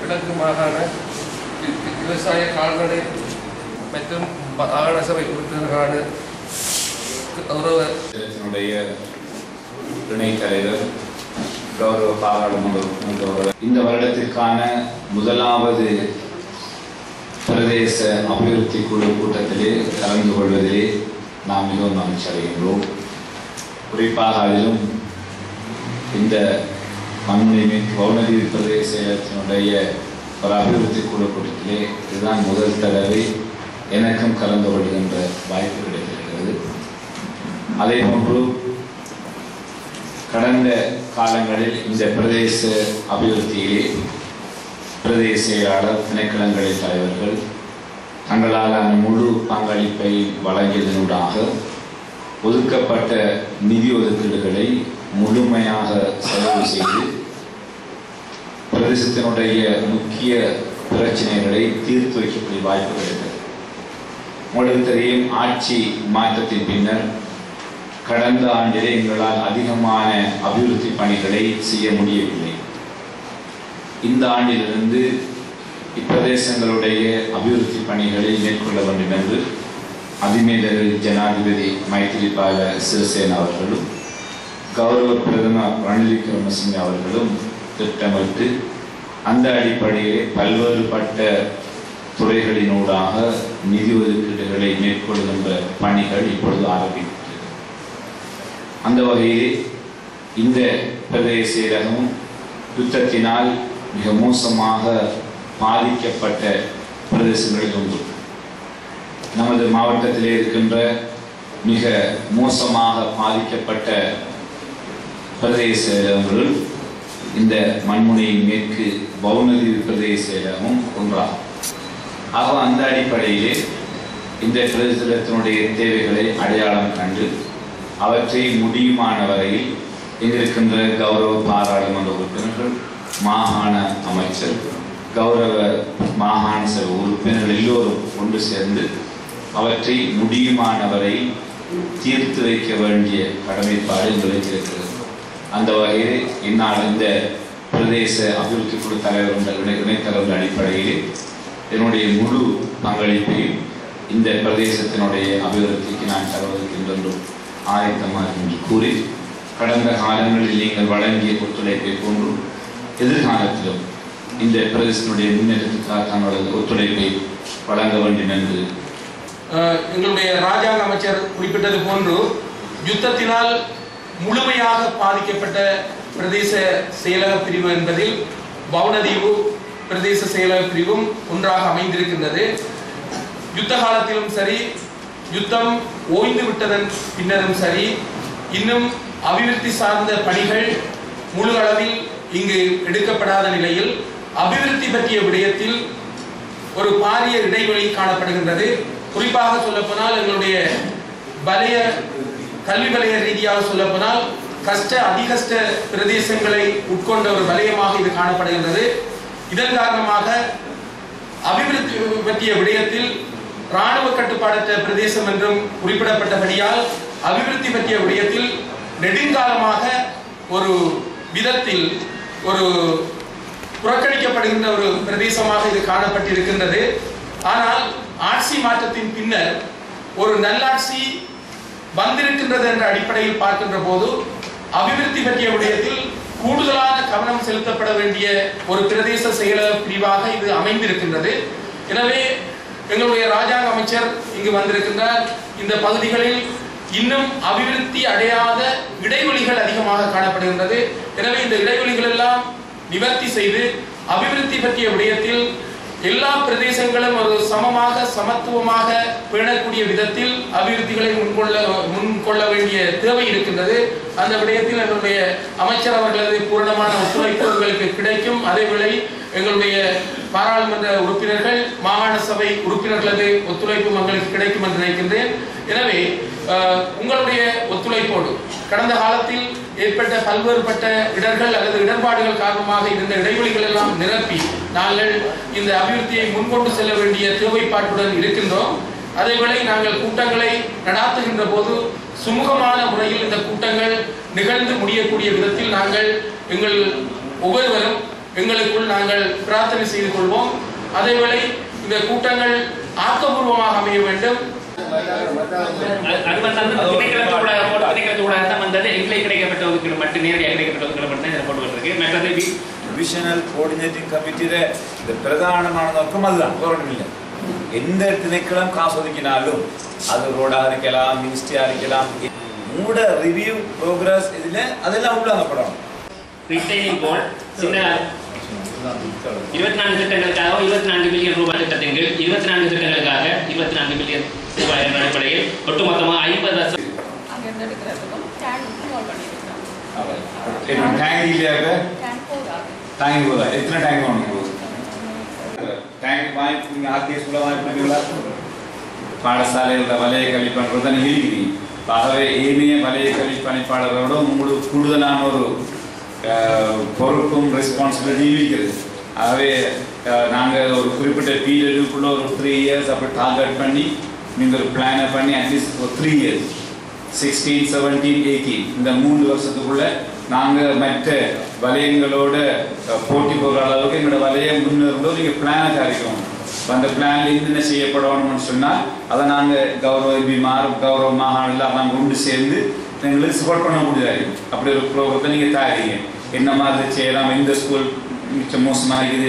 கிழக்கு மாகாண we- we- விவசாய கால்நடை மற்றும் மாகாண சபை உறுப்பினர்களான கௌரவ இதனுடைய துணைத் தலைவர் கௌரவ பாராளுமன்ற உறுப்பினர் இந்த வருடத்திற்கான முதலாவது பிரதேச அபிவிருத்தி குழு கூட்டத்திலே கலந்து கொள்வதிலே நாம் மிகவும் மகிழ்ச்சி அடைகின்றோம் குறிப்பாக அதிலும் இந்த மண்முனை வவுனதி பிரதேசத்தினுடைய ஒரு அபிவிருத்தி குழு கூட்டத்திலே இதுதான் முதல் தடவை எனக்கும் கலந்து கொள்கின்ற வாய்ப்பு கிடைத்திருக்கிறது அதே போன்று கடந்த காலங்களில் இந்த பிரதேச அபிவிருத்தியிலே பிரதேச செயலாளர் திணைக்களங்களின் தலைவர்கள் தங்களாலான முழு பங்களிப்பை வழங்கியதனூடாக ஒதுக்கப்பட்ட நிதி ஒதுக்கீடுகளை முழுமையாக செலவு செய்து பிரதேசத்தினுடைய முக்கிய பிரச்சனைகளை தீர்த்து வைக்கக்கூடிய வாய்ப்பு கிடைத்தது உங்களுக்கு தெரியும் ஆட்சி மாற்றத்தின் பின்னர் கடந்த ஆண்டிலே எங்களால் அதிகமான அபிவிருத்தி பணிகளை செய்ய முடியவில்லை இந்த ஆண்டிலிருந்து இப்பிரதேசங்களுடைய அபிவிருத்தி பணிகளை மேற்கொள்ள வேண்டும் என்று அதிமேதகு ஜனாதிபதி மைத்திரிபால சிறிசேன அவர்களும் கௌரவ பிரதமர் ரணில் விக்ரமசிங்க அவர்களும் திட்டமிட்டு அந்த அடிப்படையிலே பல்வேறுபட்ட துறைகளினூடாக நிதி ஒதுக்கீடுகளை மேற்கொள்கின்ற பணிகள் இப்பொழுது ஆரம்பிக்கிறது அந்த வகையிலே இந்த பிரதேச செயலகமும் யுத்தத்தினால் மிக மோசமாக பாதிக்கப்பட்ட பிரதேசங்களில் ஒன்று நமது மாவட்டத்திலே இருக்கின்ற மிக மோசமாக பாதிக்கப்பட்ட பிரதேச செயலகங்களுள் இந்த மண்முனையின் மேற்கு பவுனதி பிரதேச செயலகமும் ஒன்றாகும் ஆக அந்த அடிப்படையிலே இந்த பிரதேசத்தினுடைய தேவைகளை அடையாளம் கண்டு அவற்றை முடியுமான வரையில் இங்கிருக்கின்ற கௌரவ பாராளுமன்ற உறுப்பினர்கள் மாகாண அமைச்சர் கௌரவ மாகாண சபை உறுப்பினர்கள் எல்லோரும் ஒன்று சேர்ந்து அவற்றை முடியுமான வரையில் தீர்த்து வைக்க வேண்டிய கடமைப்பாடு எங்களுக்கு இருக்கிறது அந்த வகையில் இந்நாள் இந்த பிரதேச அபிவிருத்தி குழு தலைவர் என்ற இணை இணைத்தலைவர் அடிப்படையில் என்னுடைய முழு பங்களிப்பையும் இந்த பிரதேசத்தினுடைய அபிவிருத்திக்கு நான் தருவதற்கென்றும் ஆயத்தமாக என்று கூறி கடந்த காலங்களில் நீங்கள் வழங்கிய ஒத்துழைப்பை போன்று எதிர்காலத்திலும் இந்த பிரதேசத்தினுடைய முன்னேற்றத்துக்காக தங்களது ஒத்துழைப்பை வழங்க வேண்டும் என்று அஹ், எங்களுடைய ராஜாங்க அமைச்சர் குறிப்பிட்டது போன்று யுத்தத்தினால் முழுமையாக பாதிக்கப்பட்ட பிரதேச செயலக பிரிவு என்பதில் பவுனதீவு பிரதேச செயலக பிரிவும் ஒன்றாக அமைந்திருக்கின்றது யுத்த காலத்திலும் சரி யுத்தம் ஓய்ந்து விட்டதன் பின்னரும் சரி இன்னும் அபிவிருத்தி சார்ந்த பணிகள் முழு அளவில் இங்கு எடுக்கப்படாத நிலையில் அபிவிருத்தி பற்றிய விடயத்தில் ஒரு பாரிய இடைவெளி காணப்படுகின்றது குறிப்பாக சொல்லப்போனால் எங்களுடைய வலய கல்வி வலய ரீதியாக சொல்லப்போனால் கஷ்ட அதிகஷ்ட பிரதேசங்களை உட்கொண்ட ஒரு வலயமாக இது காணப்படுகின்றது இதன் காரணமாக அபிவிருத்தி பற்றிய விடயத்தில் இராணுவ கட்டுப்பாடற்ற பிரதேசம் என்றும் குறிப்பிடப்பட்டபடியால் அபிவிருத்தி பற்றிய விடயத்தில் நெடுங்காலமாக ஒரு விதத்தில் ஒரு புறக்கணிக்கப்படுகின்ற ஒரு பிரதேசமாக இது காணப்பட்டிருக்கின்றது ஆனால் ஆட்சி மாற்றத்தின் பின்னர் ஒரு நல்லாட்சி வந்திருக்கின்றது என்ற அடிப்படையில் பார்க்கின்ற போது அபிவிருத்தி பற்றிய விடயத்தில் கூடுதலான கவனம் செலுத்தப்பட வேண்டிய ஒரு பிரதேச செயலக பிரிவாக இது அமைந்திருக்கின்றது எனவே எங்களுடைய ராஜாங்க அமைச்சர் இங்கு வந்திருக்கின்றார் இந்த பகுதிகளில் இன்னும் அபிவிருத்தி அடையாத இடைவெளிகள் அதிகமாக காணப்படுகின்றது எனவே இந்த இடைவெளிகள் எல்லாம் நிவர்த்தி செய்து அபிவிருத்தி பற்றிய விடயத்தில் எல்லா பிரதேசங்களும் ஒரு சமமாக சமத்துவமாக பேணக்கூடிய விதத்தில் அபிவிருத்திகளை முன்கொள்ள முன்கொள்ள வேண்டிய தேவை இருக்கின்றது அந்த விடயத்தில் எங்களுடைய அமைச்சர் அவர்களது பூரணமான ஒத்துழைப்பு எங்களுக்கு கிடைக்கும் அதேவேளை எங்களுடைய பாராளுமன்ற உறுப்பினர்கள் மாகாண சபை உறுப்பினர்களது ஒத்துழைப்பும் எங்களுக்கு கிடைக்கும் என்று நினைக்கின்றேன் எனவே அஹ், உங்களுடைய ஒத்துழைப்போடு கடந்த காலத்தில் ஏற்பட்ட பல்வேறுபட்ட இடர்கள் அல்லது இடர்பாடுகள் காரணமாக இருந்த இடைவெளிகள் எல்லாம் நிரப்பி நாங்கள் இந்த அபிவிருத்தியை முன்கொண்டு செல்ல வேண்டிய தேவைப்பாட்டுடன் இருக்கின்றோம் அதேவேளை நாங்கள் கூட்டங்களை நடாத்துகின்ற போது சுமூகமான முறையில் இந்த கூட்டங்கள் நிகழ்ந்து முடியக்கூடிய விதத்தில் நாங்கள் எங்கள் ஒவ்வொருவரும் எங்களுக்குள் நாங்கள் பிரார்த்தனை செய்து கொள்வோம் அதேவேளை இந்த கூட்டங்கள் ஆக்கப்பூர்வமாக அமைய வேண்டும் அது அது வந்து அந்த திணைக்களத்தோட போட்டு திணைக்களத்தோட தான் வந்தது எங்களை கிடைக்கப்பட்ட ஒதுக்கீடு மட்டும் நேரடியாக கிடைக்கப்பட்ட ஒதுக்கீடு மட்டும் தான் இதில் போட்டுக்கிட்டு மற்றது வி- ഡിവിഷണൽ കോർഡിനേറ്റിംഗ് കമ്മിറ്റിയുടെ ഇത് പ്രധാനമാണ് നോക്കും அதுதான் போராட்டமில்ல எந்த திணைக்களம் காசு ஒதுக்கினாலும் அது ரோடா இருக்கலாம் மினிஸ்ட்ரியா இருக்கலாம் மூட ரிவ்யூ ப்ரோக்ரஸ் இதுல அதெல்லாம் உள்ளாங்கப்படணும் ரிட்டைனிங் போல் சின்ன இருபத்தி நான்கு திட்டங்களுக்காக இருபத்தி நான்கு மில்லியன் ரூபாய் திட்டத்தின் கீழ் இருபத்தி நான்கு திட்டங்களுக்காக இருபத்தி நான்கு மில்லியன் ரூபாய் என்ற அடிப்படையில் ஒட்டுமொத்தமாக ஐம்பது லட்சம் அங்கேருந்து எடுக்கிறதுக்கும் டேங்க் இன்வால்வ் பண்ணியிருக்காங்க டேங்க் இல்லையாக டேங்க் போகாது டேங்க் போதா எத்தனை டேங்க் வேணும் போகுது டேங்க் வாங்கி நீங்க ஆர்டிஎஸ்குள்ள வாங்கி கொடுப்பீங்களா பாடசாலையில் வலய கல்வி பண்ணுறது தான் இருக்கிறீங்க ஆகவே ஏனைய வலய கல்வி பணிப்பாளரோட உங்களுக்கு கூடுதலான ஒரு அஹ், பொறுப்பும் ரெஸ்பான்சிபிலிட்டியும் இருக்கிறது ஆகவே நாங்கள் ஒரு குறிப்பிட்ட பீரியடுக்குள்ள ஒரு த்ரீ இயர்ஸ் அப்படி டார்கெட் பண்ணி நீங்கள் ஒரு பிளானை பண்ணி அட்லீஸ்ட் ஒரு three years sixteen seventeen eighteen இந்த மூணு வருஷத்துக்குள்ள நாங்கள் மற்ற வலயங்களோட அஹ், போட்டி போகிற அளவுக்கு எங்களோட வலயம் முன்னேறதோ நீங்கள் பிளானை தயாரிக்கணும் அந்த பிளான்ல என்னென்ன செய்யப்படணும்னு சொன்னால் அதை நாங்கள் கௌரவ பிமார் கௌரவ மாகாணில் நாங்கள் கொண்டு சேர்ந்து எங்களுக்கு சப்போர்ட் பண்ண முடியாது அப்படி ஒரு ப்ரோக்ரத்தை நீங்கள் தயாரிங்க என்ன மாதிரி செய்யலாம் எந்த ஸ்கூல் மிச்சம் மோசமாக இருக்குது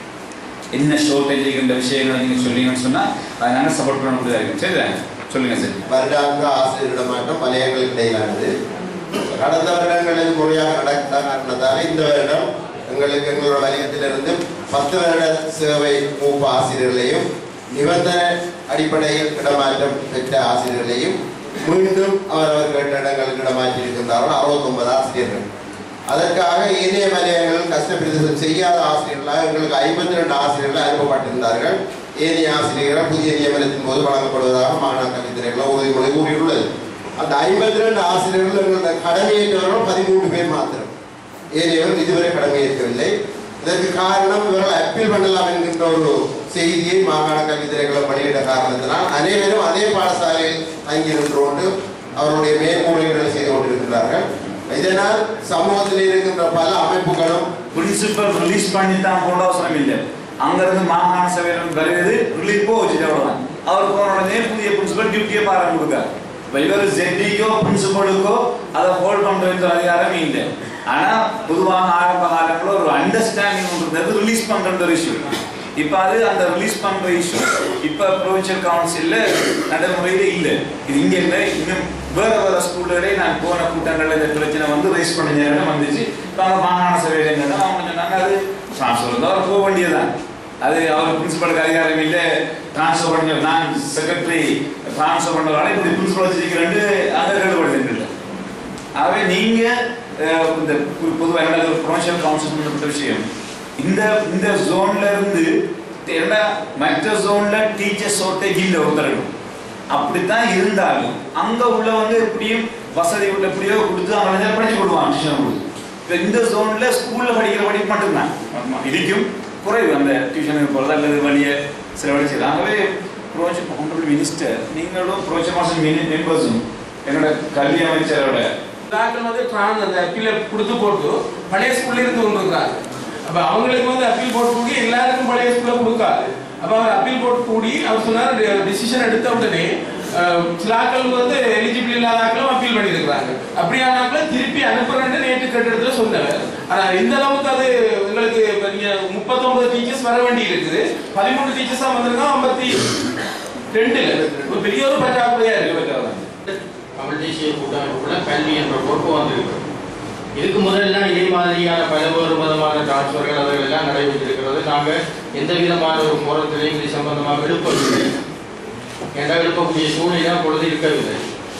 என்ன ஷோர்டேஜ் இருக்கின்ற விஷயங்களை நீங்கள் சொன்னீங்கன்னு சொன்னால் அதை நாங்கள் சப்போர்ட் பண்ண முடியாது சரிதான் சொல்லுங்கள் சார் வருடாந்த ஆசிரியர் இடமாற்றம் வலயங்களுக்கு இடையிலானது கடந்த வருடங்களில் முறையாக நடத்த காரணத்தால் இந்த வருடம் எங்களுக்கு எங்களோட வலயத்திலிருந்து பத்து வருட சேவை மூப்பு ஆசிரியர்களையும் நிபந்தனை அடிப்படையில் இடமாற்றம் பெற்ற ஆசிரியர்களையும் மீண்டும் அவரவர் கேட்ட இடங்களுக்கு இடமாற்றி இருக்கின்றார்கள் அறுபத்தொன்பது ஆசிரியர்கள் அதற்காக ஏனைய வலயங்கள் கஷ்டப்பிரதேசம் செய்யாத ஆசிரியர்களாக எங்களுக்கு ஐம்பத்தி ரெண்டு ஆசிரியர்கள் அனுப்பப்பட்டிருந்தார்கள் ஏனைய ஆசிரியர்கள் புதிய நியமனத்தின் போது வழங்கப்படுவதாக மாநில கல்வித்துறைகள் உறுதிமொழி கூறியுள்ளது அந்த ஐம்பத்தி ரெண்டு ஆசிரியர்கள் எங்களது கடமையேற்றவர்கள் பதிமூன்று பேர் மாத்திரம் ஏனையவர் இதுவரை கடமையேற்கவில்லை இதற்கு காரணம் இவர்கள் அப்பீல் பண்ணலாம் என்கின்ற ஒரு செய்தியை மாகாண கல்வித்துறைகளும் வெளியிட்ட காரணத்தினால் அனைவரும் அதே பாடசாலையில் தங்கி நின்று கொண்டு அவருடைய மேற்முறையீடுகளை செய்து கொண்டிருக்கிறார்கள் இதனால் சமூகத்தில் இருக்கின்ற பல அமைப்புகளும் பிரின்சிபல் ரிலீஸ் பண்ணி தான் போட அவசரம் இல்லை அங்கிருந்து மாகாண சபையில் வருது ரிலீஸ் போச்சு அவ்வளவுதான் அவர் போன உடனே புதிய பிரின்சிபல் டியூட்டியை பாரம் கொடுக்காரு இப்ப இவர் ஜெட்டிக்கோ பிரின்சிபலுக்கோ அதை ஹோல்ட் பண்ற அதிகாரம் இல்லை ஆனா பொதுவாக ஆரம்ப காலங்களில் ஒரு அண்டர்ஸ்டாண்டிங் இருந்தது ரிலீஸ் பண்ற ஒரு இஷ்யூ இப்ப அது அந்த ரிலீஸ் பண்ற இஷ்யூ இப்ப ப்ரொவின்சியல் கவுன்சில்ல நடைமுறையில இல்ல இது இங்க இல்ல இன்னும் வேற வேற ஸ்கூல்களே நான் போன கூட்டங்கள்ல இந்த பிரச்சனை வந்து ரைஸ் பண்ண நேரம் வந்துச்சு இப்ப அவங்க மாகாண சபையில என்னன்னா அவங்க சொன்னாங்க அது டிரான்ஸ்ஃபர் தான் அவர் போக வேண்டியதுதான் அது அவர் பிரின்சிபலுக்கு அதிகாரம் இல்லை டிரான்ஸ்ஃபர் பண்ண நான் செக்ரட்டரி டிரான்ஸ்ஃபர் பண்றதால இப்படி பிரின்சிபல் வச்சிருக்கிறேன் அங்க கேடுபடுத்துங்க ஆகவே நீங்க அஹ், இந்த பொ- பொதுவா என்ன ஒரு ப்ரொவின்சியல் கவுன்சில் சம்பந்தப்பட்ட விஷயம் இந்த இந்த ஜோன்ல இருந்து என்ன மற்ற ஜோன்ல டீச்சர் ஷார்ட்டேஜ் இல்லை ஒருத்தருக்கும் அப்படித்தான் இருந்தாலும் அங்க உள்ளவங்க எப்படியும் வசதி உள்ள எப்படியோ கொடுத்து அவங்க படிச்சு கொடுவாங்க டியூஷன் கொடுத்து இப்ப இந்த ஜோன்ல ஸ்கூல்ல படிக்கிற படிப்பு மட்டும்தான் ஆமா, இருக்கும் குறைவு அந்த டியூஷனுக்கு போறது அல்லது வழிய செலவழிச்சது ஆகவே ப்ரோஜெக்ட் ஹோனரபிள் மினிஸ்டர் நீங்களும் ப்ரோஜெக்ட் மாசம் மெம்பர்ஸும் என்னோட கல்வி அமைச்சரோட டாக்டர் வந்து ட்ரான் அந்த அப்பீல கொடுத்து போட்டு பழைய ஸ்கூல்ல இருந்து கொண்டிருக்கிறாங்க அப்ப அவங்களுக்கு வந்து அப்பீல் போட்டு கூடி எல்லாருக்கும் பழைய ஸ்கூல்ல கொடுக்காது அப்ப அவர் அப்பீல் போட்டு கூடி அவர் சொன்னார் டிசிஷன் எடுத்த உடனே அஹ், சில ஆட்கள் வந்து எலிஜிபிள் இல்லாத ஆட்களும் அப்பீல் பண்ணியிருக்கிறாங்க அப்படியான ஆட்களை திருப்பி அனுப்புறேன்னு நேற்று கேட்டதுல சொன்னவர் ஆனா எந்த அளவுக்கு அது எங்களுக்கு இப்ப நீங்க முப்பத்தொன்பது டீச்சர்ஸ் வர வேண்டி இருக்குது பதிமூணு டீச்சர்ஸா வந்திருக்கோம் ஐம்பத்தி ரெண்டுல ஒரு பெரிய ஒரு பற்றாக்குறையா இருக்கு தமிழ் தேசிய கூட்டமைப்புக்குள்ள கல்வி என்ற பொறுப்பு வந்திருக்கு இதுக்கு முதல்லாம் இதே மாதிரியான பல்வேறு விதமான டிரான்ஸ்ஃபர்கள் அவைகள் எல்லாம் நடைபெற்றிருக்கிறது நாங்கள் எந்த விதமான ஒரு போராட்டத்திலையும் இது சம்பந்தமாக எழுப்பவில்லை என்ற எழுப்பக்கூடிய சூழ்நிலை பொழுது இருக்கவில்லை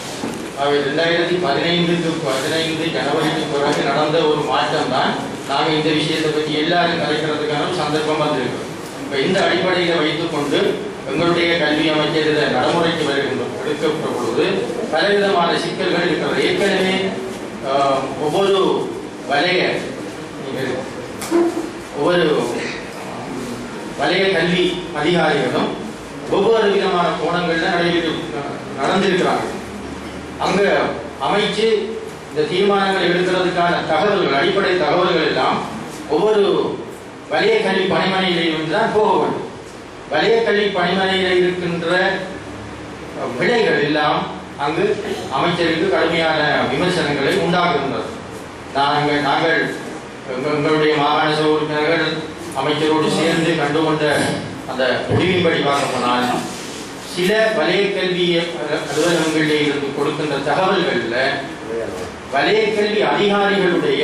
அவை ரெண்டாயிரத்தி பதினைந்துக்கு பதினைந்து ஜனவரிக்கு பிறகு நடந்த ஒரு மாற்றம் தான் நாங்கள் இந்த விஷயத்தை பற்றி எல்லாரும் கலைக்கிறதுக்கான ஒரு சந்தர்ப்பம் வந்திருக்கு இப்போ இந்த அடிப்படையில் வைத்துக்கொண்டு எங்களுடைய கல்வி அமைச்சர் இதை நடைமுறைக்கு வருகின்ற எடுக்கப்பட்ட பொழுது பலவிதமான சிக்கல்கள் இருக்கிறது ஏற்கனவே ஆஹ், ஒவ்வொரு வலைய நீங்கள் ஒவ்வொரு வலய கல்வி அதிகாரிகளும் ஒவ்வொரு விதமான கோணங்கள்ல நடைபெற்று நடந்திருக்கிறாங்க அங்க அமைச்சு இந்த தீர்மானங்களை எடுக்கிறதுக்கான தகவல்கள் அடிப்படை தகவல்கள் எல்லாம் ஒவ்வொரு வலய கல்வி பணிமனையில் இருந்து தான் போக வேண்டும் வலய கல்வி பணிமனையில் இருக்கின்ற அஹ், விடைகள் எல்லாம் அங்கு அமைச்சருக்கு கடுமையான விமர்சனங்களை உண்டாக்குகின்றது நாங்கள் நாங்கள் எங்க- எங்களுடைய மாகாண சபை உறுப்பினர்கள் அமைச்சரோடு சேர்ந்து கண்டுகொண்ட அந்த முடிவின்படி பார்க்க போனால் சில வலய கல்வி அலுவலகங்களிலே இருந்து கொடுக்கின்ற தகவல்கள்ல வலய கல்வி அதிகாரிகளுடைய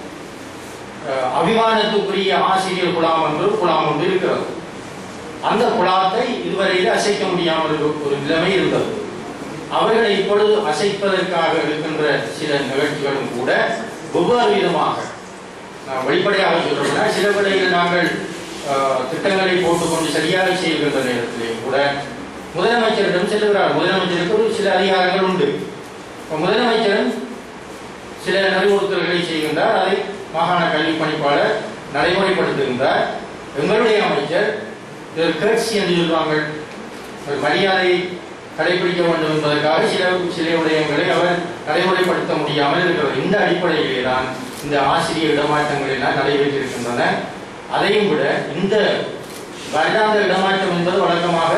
அஹ், அபிமானத்துக்குரிய ஆசிரியர் குழாம் என்று குழாம் ஒன்று இருக்கிறது அந்த குழாத்தை இதுவரையில் அசைக்க முடியாமல் ஒரு ஒரு நிலைமை இருந்தது அவர்களை இப்பொழுது அசைப்பதற்காக இருக்கின்ற சில நிகழ்ச்சிகளும் கூட வெவ்வேறு விதமாக நான் வெளிப்படையாக சொல்றோம்னா சில வேளையில் நாங்கள் அஹ், திட்டங்களை போட்டுக்கொண்டு சரியாக செய்கின்ற நேரத்திலே கூட முதலமைச்சரிடம் செல்கிறார் முதலமைச்சருக்கு ஒரு சில அதிகாரங்கள் உண்டு இப்ப முதலமைச்சரும் சில அறிவுறுத்தல்களை செய்கின்றார் அதை மாகாண கல்வி பணிப்பாளர் நடைமுறைப்படுத்துகின்றார் எங்களுடைய அமைச்சர் இதில் கேட்சி என்று சொல்வாங்க ஒரு மரியாதை கடைபிடிக்க வேண்டும் என்பதற்காக சில சில விடயங்களை அவர் நடைமுறைப்படுத்த முடியாமல் இருக்கிறது இந்த அடிப்படையிலே தான் இந்த ஆசிரியர் இடமாற்றங்கள் எல்லாம் நடைபெற்றிருக்கின்றன அதையும் விட இந்த வருடாந்த இடமாற்றம் என்பது வழக்கமாக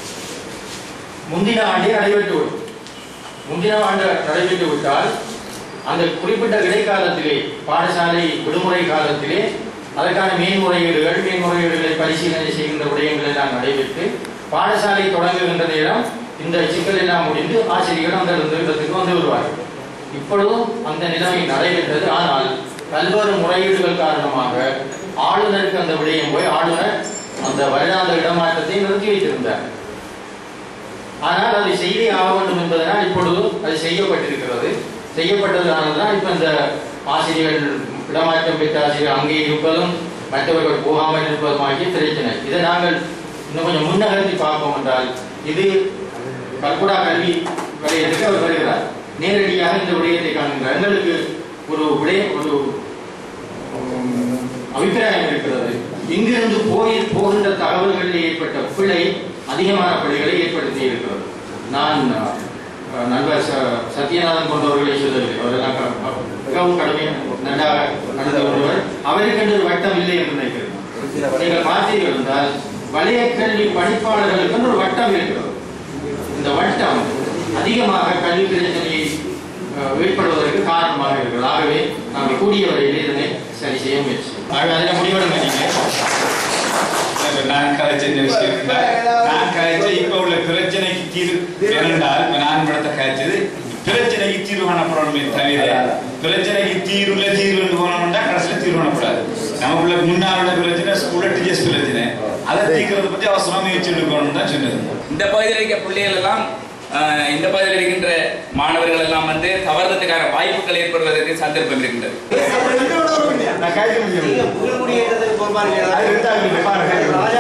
முந்தின ஆண்டே நடைபெற்றுவிடும் முந்தின ஆண்டு நடைபெற்று விட்டால் அந்த குறிப்பிட்ட இடைக்காலத்திலே பாடசாலை விடுமுறை காலத்திலே அதற்கான மேன்முறையீடுகள் மேன்முறையீடுகளை பரிசீலனை செய்கின்ற விடயங்கள் எல்லாம் நடைபெற்று பாடசாலை தொடங்குகின்ற நேரம் இந்த சிக்கல் எல்லாம் முடிந்து ஆசிரியர்கள் அந்த இடத்துக்கு வந்து விடுவார்கள் இப்பொழுதும் அந்த நிலைமை நடைபெற்றது ஆனால் பல்வேறு முறையீடுகள் காரணமாக ஆளுநருக்கு அந்த விடயம் போய் ஆளுநர் அந்த வருடாந்த இடமாற்றத்தை நிறுத்தி வைத்திருந்தார் ஆனால் அதை செய்தே ஆக வேண்டும் என்பதனால் இப்பொழுது அது செய்யப்பட்டிருக்கிறது செய்யப்பட்டதனால்தான் இப்ப இந்த ஆசிரியர்கள் இடமாற்றம் பெற்ற ஆசிரியர் அங்கே இருப்பதும் மற்றவர்கள் போகாமல் இருப்பதும் ஆகிய பிரச்சனை இதை நாங்கள் இன்னும் கொஞ்சம் முன்னகர்த்தி பார்ப்போம் என்றால் இது கல்குடா கல்வி வலயத்துக்கு அவர் வருகிறார் நேரடியாக இந்த விடயத்தை காண்கின்றார் எங்களுக்கு ஒரு விடயம் ஒரு உம், அபிப்பிராயம் இருக்கிறது இங்கிருந்து போய் போகின்ற தகவல்களில் ஏற்பட்ட பிழை அதிகமான பிழைகளை ஏற்படுத்தி இருக்கிறது நான் அஹ், நண்பர் ச- சத்யநாதன் போன்றவர்களை சொல்லவில்லை அவரெல்லாம் க- மிகவும் கடுமையாக நன்றாக நடந்து கொண்டவர் அவருக்கு என்று ஒரு வட்டம் இல்லை என்று நினைக்கிறேன் நீங்கள் பார்த்தீர்கள் என்றால் வலய கல்வி படிப்பாளர்களுக்கு என்று ஒரு வட்டம் இருக்கிறது இந்த வட்டம் அதிகமாக கல்வி பிரச்சனையை அஹ், ஏற்படுவதற்கு காரணமாக இருக்கிறது ஆகவே நாம் கூடிய வரையிலே இதனை சரி செய்ய முயற்சி ஆகவே அதில் முடிவெடுங்க நீங்க நான் கதைச்ச இந்த விஷயம் இல்ல. நான் கதைச்ச இப்ப உள்ள பிரச்சனைக்கு தீர்வு ஏனென்றால் இப்ப நான் படத்தை கதைச்சது பிரச்சனைக்கு தீர்வு காணப்படணுமே தவிர பிரச்சனைக்கு தீர்வுல தீர்வு போனோம்னா கடைசியில தீர்வு காணப்படாது நமக்குள்ள முன்னாள் உள்ள பிரச்சனை ஸ்கூல்ல டீச்சர்ஸ் பிரச்சனை அதை தீர்க்கிறத பத்தி அவசரமா முயற்சி எடுக்கணும்னு தான் சொன்னது இந்த பகுதியில் இருக்க பிள்ளைகள் எல்லாம் ஆஹ், இந்த பகுதியில் இருக்கின்ற மாணவர்கள் எல்லாம் வந்து தவறுறதுக்கான வாய்ப்புகள் ஏற்படுவதற்கு சந்தர்ப்பம் இருக்கின்றது நான் கதைக்க முடியும் அது ரெண்டாவது பாருங்க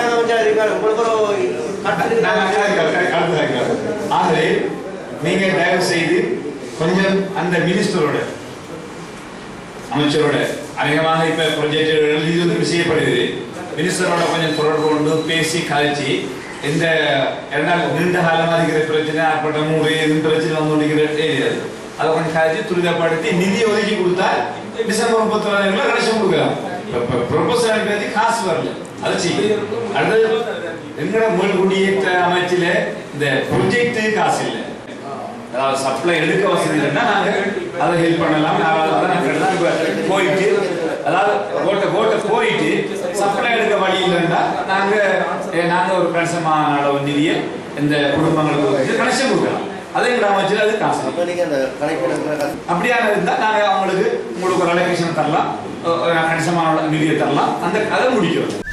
ஆகவே நீங்க தயவு செய்து கொஞ்சம் அந்த மினிஸ்டரோட அமைச்சரோட அதிகமாக இப்ப ப்ரொஜெக்ட் எழுதி வந்து செய்யப்படுகிறது மினிஸ்டரோட கொஞ்சம் தொடர்பு கொண்டு பேசி கழிச்சு இந்த இரண்டால் நீண்ட காலமா இருக்கிற பிரச்சனை அப்பட்ட மூடு இந்த பிரச்சனை வந்து கொண்டிருக்கிற ஏரியா அதை கொஞ்சம் கழிச்சு துரிதப்படுத்தி நிதி ஒதுக்கி கொடுத்தா டிசம்பர் முப்பத்தி கடைசி கொடுக்கலாம் இப்ப ப்ரொபோசல் அனுப்பி காசு வரல அது செய்யும் அடுத்தது எங்கட முன்கூட்டிய அமைச்சில இந்த ப்ரொஜெக்ட் காசு இல்லை அதாவது சப்ளை எடுக்க வசதி இல்லைன்னா நாங்க அதை ஹெல்ப் பண்ணலாம் அதான் நாங்க இப்ப போயிட்டு அதாவது கோட்டை கோட்டை போயிட்டு சப்ளை எடுக்க வழி இல்லைன்னா நாங்க ஏ, நாங்க ஒரு கணிசமான அளவு நிதியை இந்த குடும்பங்களுக்கு ஒதுக்கி கனெக்ஷன் கொடுக்கலாம் அதை எங்க அமைச்சர் அது காசு அப்படியான இருந்தா நாங்க அவங்களுக்கு உங்களுக்கு ஒரு அலோகேஷன் தரலாம் ஒரு கணிசமான நிதியை தரலாம் அந்த அதை முடிக்கிறோம்